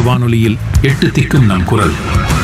வானொலியில் எட்டு திக்கும் நம் குரல்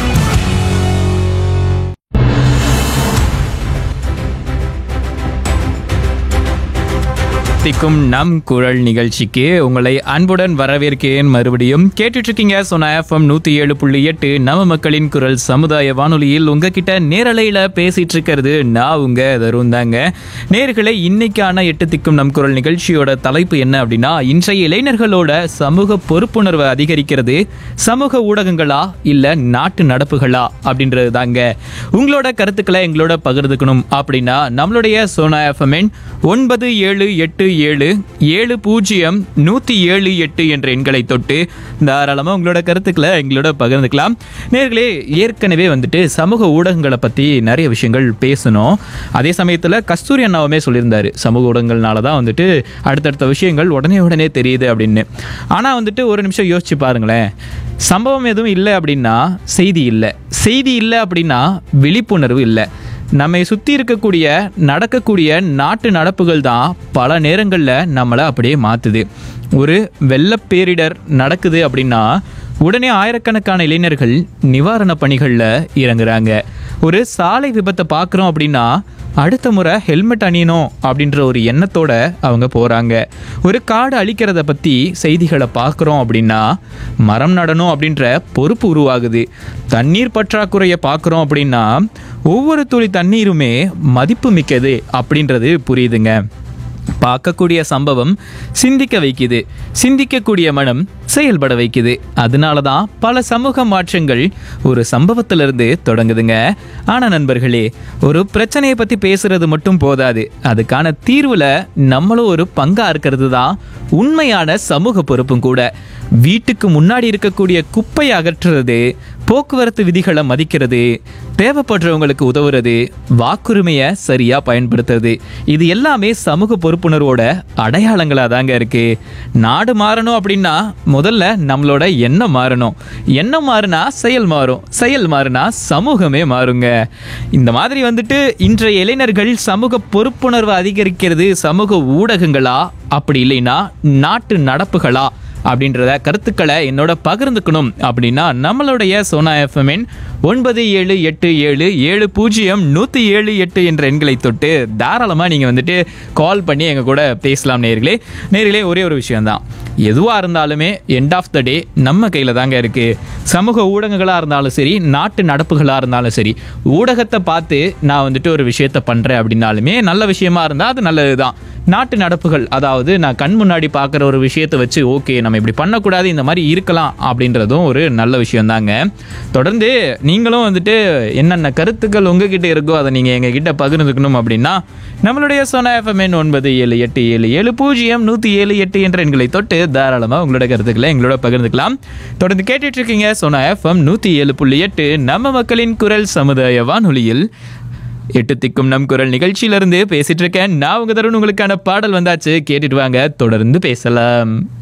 திக்கும் நம் குரல் நிகழ்ச்சிக்கு உங்களை அன்புடன் வரவேற்கிறேன் மறுபடியும் கேட்டுட்டு இருக்கீங்க சொன்ன எஃப்எம் நூத்தி ஏழு புள்ளி எட்டு நம்ம மக்களின் குரல் சமுதாய வானொலியில் உங்ககிட்ட நேரலையில பேசிட்டு இருக்கிறது நான் உங்க தருண் தாங்க நேர்களை இன்னைக்கான எட்டு திக்கும் நம் குரல் நிகழ்ச்சியோட தலைப்பு என்ன அப்படின்னா இன்றைய இளைஞர்களோட சமூக பொறுப்புணர்வை அதிகரிக்கிறது சமூக ஊடகங்களா இல்ல நாட்டு நடப்புகளா அப்படின்றது தாங்க உங்களோட கருத்துக்களை எங்களோட பகிர்ந்துக்கணும் அப்படின்னா நம்மளுடைய சோனா எஃப்எம்என் ஒன்பது ஏழு எட்டு ஏழு ஏழு பூஜ்ஜியம் நூற்றி ஏழு எட்டு என்ற எண்களை தொட்டு தாராளமாக உங்களோட கருத்துக்களை எங்களோட பகிர்ந்துக்கலாம் நேர்களே ஏற்கனவே வந்துட்டு சமூக ஊடகங்களை பற்றி நிறைய விஷயங்கள் பேசணும் அதே சமயத்தில் கஸ்தூரி அண்ணாவுமே சொல்லியிருந்தாரு சமூக ஊடகங்கள்னால தான் வந்துட்டு அடுத்தடுத்த விஷயங்கள் உடனே உடனே தெரியுது அப்படின்னு ஆனால் வந்துட்டு ஒரு நிமிஷம் யோசிச்சு பாருங்களேன் சம்பவம் எதுவும் இல்லை அப்படின்னா செய்தி இல்லை செய்தி இல்லை அப்படின்னா விழிப்புணர்வு இல்லை நம்மை சுற்றி இருக்கக்கூடிய நடக்கக்கூடிய நாட்டு நடப்புகள் தான் பல நேரங்களில் நம்மளை அப்படியே மாற்றுது ஒரு வெள்ளப் பேரிடர் நடக்குது அப்படின்னா உடனே ஆயிரக்கணக்கான இளைஞர்கள் நிவாரண பணிகளில் இறங்குறாங்க ஒரு சாலை விபத்தை பார்க்குறோம் அப்படின்னா அடுத்த முறை ஹெல்மெட் அணியணும் அப்படின்ற ஒரு எண்ணத்தோட அவங்க போகிறாங்க ஒரு காடு அழிக்கிறத பற்றி செய்திகளை பார்க்குறோம் அப்படின்னா மரம் நடணும் அப்படின்ற பொறுப்பு உருவாகுது தண்ணீர் பற்றாக்குறையை பார்க்குறோம் அப்படின்னா ஒவ்வொரு துளி தண்ணீருமே மதிப்பு மிக்கது அப்படின்றது புரியுதுங்க பார்க்கக்கூடிய சம்பவம் சிந்திக்க வைக்குது சிந்திக்கக்கூடிய மனம் செயல்பட வைக்குது அதனால தான் பல சமூக மாற்றங்கள் ஒரு சம்பவத்திலிருந்து தொடங்குதுங்க ஆனா நண்பர்களே ஒரு பிரச்சனையை பத்தி பேசுறது மட்டும் போதாது அதுக்கான தீர்வுல நம்மளும் ஒரு பங்கா இருக்கிறது தான் உண்மையான சமூக பொறுப்பும் கூட வீட்டுக்கு முன்னாடி இருக்கக்கூடிய குப்பையை அகற்றுறது போக்குவரத்து விதிகளை மதிக்கிறது தேவைப்படுறவங்களுக்கு உதவுறது வாக்குரிமையை சரியா பயன்படுத்துறது இது எல்லாமே சமூக பொறுப்புணர்வோட அடையாளங்களா தாங்க இருக்கு நாடு மாறணும் அப்படின்னா முதல்ல நம்மளோட எண்ணம் மாறணும் எண்ணம் மாறினா செயல் மாறும் செயல் மாறினா சமூகமே மாறுங்க இந்த மாதிரி வந்துட்டு இன்றைய இளைஞர்கள் சமூக பொறுப்புணர்வு அதிகரிக்கிறது சமூக ஊடகங்களா அப்படி இல்லைன்னா நாட்டு நடப்புகளா அப்படின்றத கருத்துக்களை என்னோட பகிர்ந்துக்கணும் அப்படின்னா நம்மளுடைய சோனா எஃப்எம்என் ஒன்பது ஏழு எட்டு ஏழு ஏழு பூஜ்ஜியம் நூற்றி ஏழு எட்டு என்ற எண்களை தொட்டு தாராளமாக நீங்கள் வந்துட்டு கால் பண்ணி எங்கள் கூட பேசலாம் நேர்களே நேர்களே ஒரே ஒரு விஷயம்தான் எதுவாக இருந்தாலுமே எண்ட் ஆஃப் த டே நம்ம கையில் தாங்க இருக்குது சமூக ஊடகங்களாக இருந்தாலும் சரி நாட்டு நடப்புகளாக இருந்தாலும் சரி ஊடகத்தை பார்த்து நான் வந்துட்டு ஒரு விஷயத்த பண்ணுறேன் அப்படின்னாலுமே நல்ல விஷயமா இருந்தால் அது நல்லது தான் நாட்டு நடப்புகள் அதாவது நான் கண் முன்னாடி பார்க்குற ஒரு விஷயத்தை வச்சு ஓகே நம்ம இப்படி பண்ணக்கூடாது இந்த மாதிரி இருக்கலாம் அப்படின்றதும் ஒரு நல்ல விஷயம் தாங்க தொடர்ந்து நீங்களும் வந்துட்டு என்னென்ன கருத்துக்கள் உங்ககிட்ட இருக்கோ அதை நீங்கள் எங்ககிட்ட பகிர்ந்துக்கணும் அப்படின்னா நம்மளுடைய சோனா எஃப்எம்என் ஒன்பது ஏழு எட்டு ஏழு ஏழு பூஜ்ஜியம் நூற்றி ஏழு எட்டு என்ற எண்களை தொட்டு தாராளமாக உங்களோட கருத்துக்களை எங்களோட பகிர்ந்துக்கலாம் தொடர்ந்து கேட்டுட்டு இருக்கீங்க சோனா எஃப்எம் நூற்றி ஏழு புள்ளி எட்டு நம்ம மக்களின் குரல் சமுதாய வானொலியில் எட்டு திக்கும் நம் குரல் நிகழ்ச்சியிலிருந்து பேசிட்டு இருக்கேன் நான் உங்க தருண் உங்களுக்கான பாடல் வந்தாச்சு கேட்டுட்டு வாங்க தொடர்ந்து பேசலாம்